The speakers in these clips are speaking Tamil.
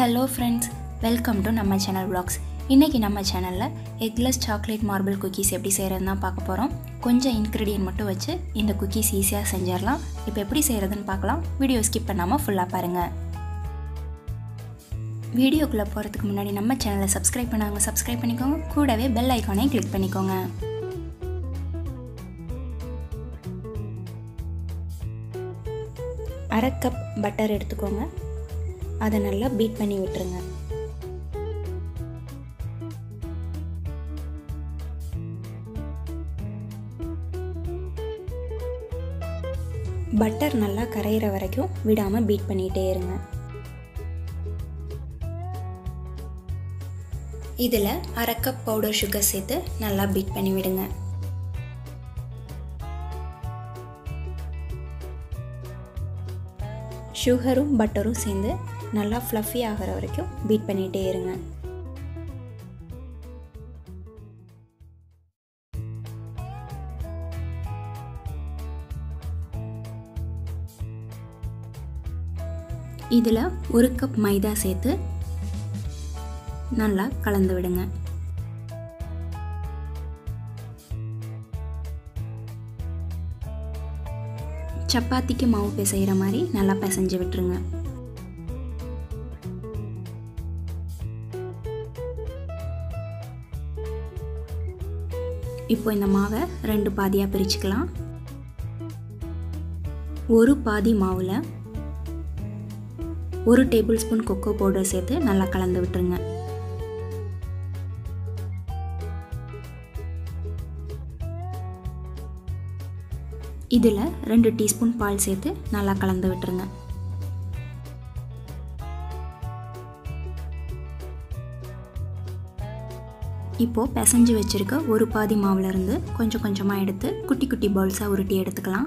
ஹலோ ஃப்ரெண்ட்ஸ் வெல்கம் டு நம்ம சேனல் vlogs இன்றைக்கி நம்ம சேனலில் எக்லெஸ் சாக்லேட் மார்பிள் குக்கீஸ் எப்படி செய்கிறதுன்னு தான் பார்க்க போகிறோம் கொஞ்சம் இன்க்ரீடியன்ட் மட்டும் வச்சு இந்த குக்கீஸ் ஈஸியாக செஞ்சிடலாம் இப்போ எப்படி செய்கிறதுன்னு பார்க்கலாம் வீடியோ ஸ்கிப் பண்ணாமல் ஃபுல்லாக பாருங்கள் வீடியோக்குள்ளே போகிறதுக்கு முன்னாடி நம்ம சேனலை சப்ஸ்கிரைப் பண்ணாங்க சப்ஸ்கிரைப் பண்ணிக்கோங்க கூடவே பெல் ஐக்கானையும் கிளிக் பண்ணிக்கோங்க அரை கப் பட்டர் எடுத்துக்கோங்க அதை நல்லா பீட் பண்ணி விட்டுருங்க பட்டர் நல்லா கரையிற வரைக்கும் விடாமல் பீட் பண்ணிகிட்டே இருங்க இதில் அரை கப் பவுடர் சுகர் சேர்த்து நல்லா பீட் பண்ணி விடுங்க சுகரும் பட்டரும் சேர்ந்து நல்லா ஃப்ளஃபி ஆகிற வரைக்கும் பீட் பண்ணிகிட்டே இருங்க இதில் ஒரு கப் மைதா சேர்த்து நல்லா கலந்து விடுங்க சப்பாத்திக்கு மாவு பிசைகிற மாதிரி நல்லா பிசைஞ்சு விட்டுருங்க இப்போ இந்த மாவை ரெண்டு பாதியாக பிரிச்சுக்கலாம் ஒரு பாதி மாவில் ஒரு டேபிள் ஸ்பூன் கொக்கோ பவுடர் சேர்த்து நல்லா கலந்து விட்டுருங்க இதில் ரெண்டு டீஸ்பூன் பால் சேர்த்து நல்லா கலந்து விட்டுருங்க இப்போது பிசைஞ்சு வச்சுருக்க ஒரு பாதி மாவுலேருந்து கொஞ்சம் கொஞ்சமாக எடுத்து குட்டி குட்டி பவுல்ஸாக உருட்டி எடுத்துக்கலாம்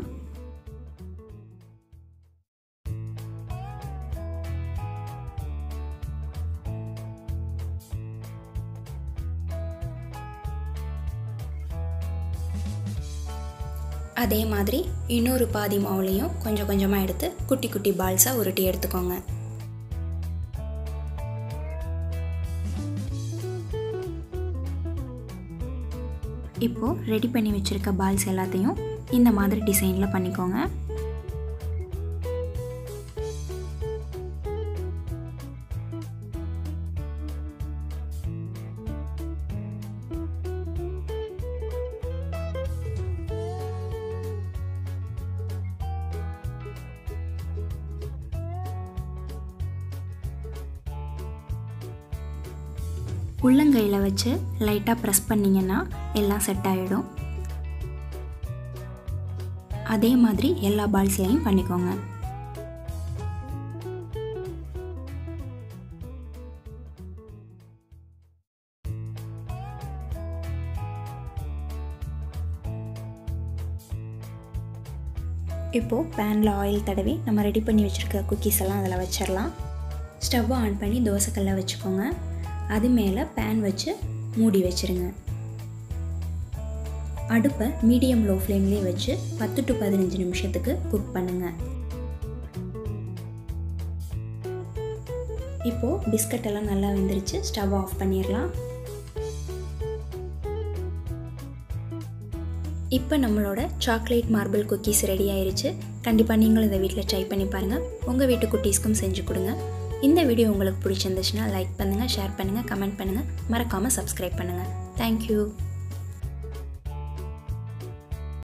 அதே மாதிரி இன்னொரு பாதி மாவுலையும் கொஞ்சம் கொஞ்சமாக எடுத்து குட்டி குட்டி பால்ஸாக உருட்டி எடுத்துக்கோங்க இப்போது ரெடி பண்ணி வச்சுருக்க பால்ஸ் எல்லாத்தையும் இந்த மாதிரி டிசைனில் பண்ணிக்கோங்க உள்ளங்கையில் வச்சு லைட்டாக ப்ரெஸ் பண்ணிங்கன்னா எல்லாம் செட் ஆகிடும் அதே மாதிரி எல்லா பால்ஸ்லையும் பண்ணிக்கோங்க இப்போது பேனில் ஆயில் தடவி நம்ம ரெடி பண்ணி வச்சுருக்க குக்கீஸ் எல்லாம் அதில் வச்சிடலாம் ஸ்டவ்வை ஆன் பண்ணி தோசைக்கல்லை வச்சுக்கோங்க அது மேலே பேன் வச்சு மூடி வச்சுருங்க அடுப்பை மீடியம் லோ ஃப்ளேம்லேயே வச்சு பத்து டு பதினஞ்சு நிமிஷத்துக்கு குக் பண்ணுங்கள் இப்போது பிஸ்கட் எல்லாம் நல்லா வெந்துருச்சு ஸ்டவ் ஆஃப் பண்ணிடலாம் இப்போ நம்மளோட சாக்லேட் மார்பிள் குக்கீஸ் ரெடி ஆயிருச்சு கண்டிப்பாக நீங்களும் இந்த வீட்டில் ட்ரை பண்ணி பாருங்கள் உங்கள் வீட்டு குட்டீஸ்க்கும் செஞ்சு கொடுங்க இந்த வீடியோ உங்களுக்கு பிடிச்சிருந்துச்சுன்னா லைக் பண்ணுங்கள் ஷேர் பண்ணுங்கள் கமெண்ட் பண்ணுங்கள் மறக்காமல் சப்ஸ்கிரைப் பண்ணுங்கள் தேங்க்யூ